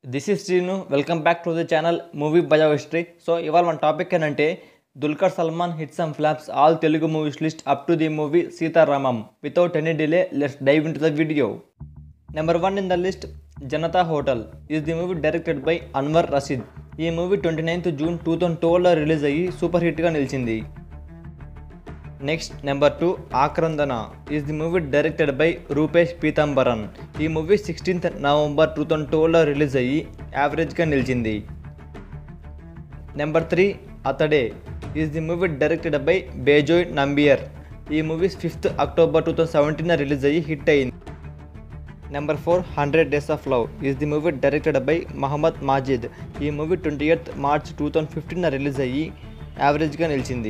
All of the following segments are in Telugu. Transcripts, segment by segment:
this is Srinu welcome back to the channel movie Bajao history so ఇవాళ మన టాపిక్ ఏంటంటే Dulquer Salman hits and flops all Telugu movies list up to the movie Sitaramam without any delay let's dive in to the video number one in the list Janata hotel is the movie directed by Anwar Rashid ఈ movie twenty ninth June two thousand ట్వెల్వ్లో release అయ్యి సూపర్ హిట్గా నిలిచింది next number two ఆక్రందన is the movie directed by Roopesh Peethambaran ఈ movie sixteenth November two thousand టూలో రిలీజ్ అయ్యి యావరేజ్గా నిలిచింది number three Athade is the movie directed by Bejoy Nambiar ఈ movie fifth October two thousand seventeen release అయ్యి హిట్ అయింది number four hundred days of love is the movie directed by Mohammed Majid ఈ movie twenty eighth March two thousand fifteen release అయ్యి యావరేజ్గా నిలిచింది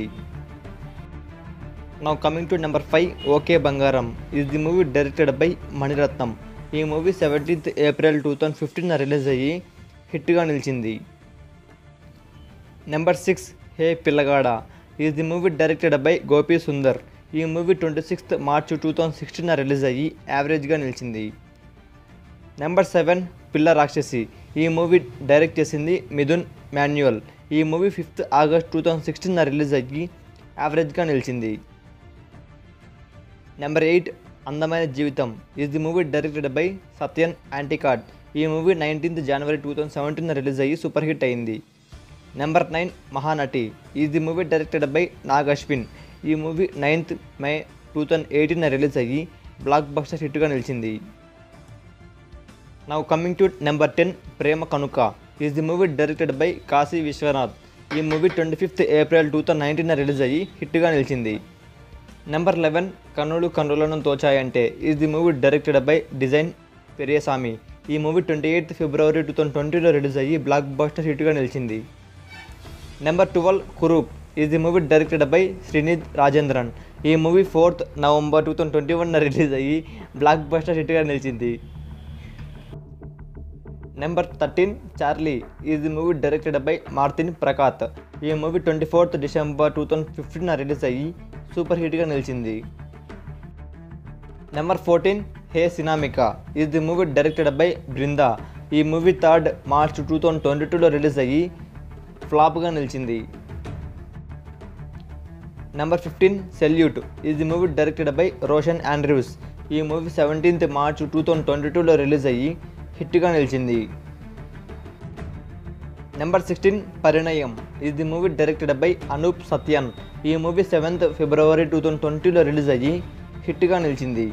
now coming to number five okay బంగారం is the movie directed by Mani Ratnam ఈ movie seventeenth April two thousand fifteen release అయ్యి హిట్గా నిలిచింది number six hey Pillagada is the movie directed by Gopi Sundar ఈ movie twenty sixth March two thousand sixteen release అయ్యి యావరేజ్గా నిలిచింది నెంబర్ సెవెన్ పిల్ల రాక్షసి ఈ మూవీ డైరెక్ట్ చేసింది మిథున్ మాన్యువల్ ఈ movie fifth August two thousand sixteen release అయ్యి యావరేజ్గా నిలిచింది number eight Andamaina Jeevitham is the movie directed by Sathyan Anthikad ఈ movie nineteenth January two thousand seventeen release అయ్యి సూపర్ హిట్ అయింది number nine Mahanati is the movie directed by Nag Ashwin ఈ movie ninth May two thousand eighteen release అయ్యి బ్లాక్ బస్టర్ హిట్గా నిలిచింది now coming to number ten Prema కనుక is the movie directed by Kasi Viswanath ఈ movie twenty fifth April two thousand nineteen release అయ్యి హిట్గా నిలిచింది number eleven Kannulu Kannulanu Dochayante is the movie directed by Desingh Periyasamy ఈ movie twenty eighth February two thousand ట్వంటీలో రిలీజ్ అయ్యి బ్లాక్ బస్టర్ హిట్గా నిలిచింది number twelve Kurup is the movie directed by Srinath Rajendran ఈ movie fourth November two thousand twenty one release అయ్యి బ్లాక్ బస్టర్ హిట్గా నిలిచింది number thirteen Charlie is the movie directed by Martin Prakkat ఈ movie twenty fourth December two thousand fifteen release అయ్యి సూపర్ హిట్గా నిలిచింది number fourteen hey Sinamika is the movie directed by Brinda ఈ movie third March two thousand twenty టూలో రిలీజ్ అయ్యి ఫ్లాప్గా నిలిచింది number fifteen salute is the movie directed by Roshan Andrews ఈ movie seventeenth March two thousand twenty టూలో రిలీజ్ అయ్యి హిట్గా నిలిచింది number sixteen Parinayam is the movie directed by Anoop Sathyan ఈ movie seventh February two thousand ట్వంటీలో రిలీజ్ అయ్యి హిట్గా నిలిచింది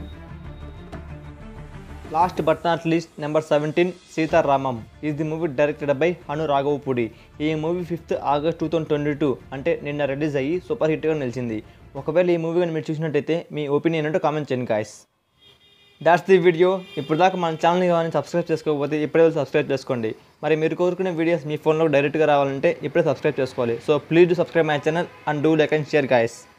last but not least number seventeen Sita Ramam is the movie directed by Hanu Raghavapudi ఈ movie fifth August two thousand twenty two అంటే నిన్న రిలీజ్ అయ్యి సూపర్ హిట్గా నిలిచింది ఒకవేళ ఈ మూవీ కానీ మీరు చూసినట్టయితే మీ ఒపీనియన్ ఏంటో కామెంట్ చేయండి గాయస్ దాట్స్ ది వీడియో ఇప్పుడు దాకా మన ఛానల్ని కానీ సబ్స్క్రైబ్ చేసుకోకపోతే ఇప్పుడే వెళ్ళి సబ్స్క్రైబ్ చేసుకోండి మరి మీరు కోరుకునే వీడియోస్ మీ ఫోన్లో డైరెక్ట్గా రావాలంటే ఇప్పుడే సబ్స్క్రైబ్ చేసుకోవాలి so please do subscribe my channel and do like and share guys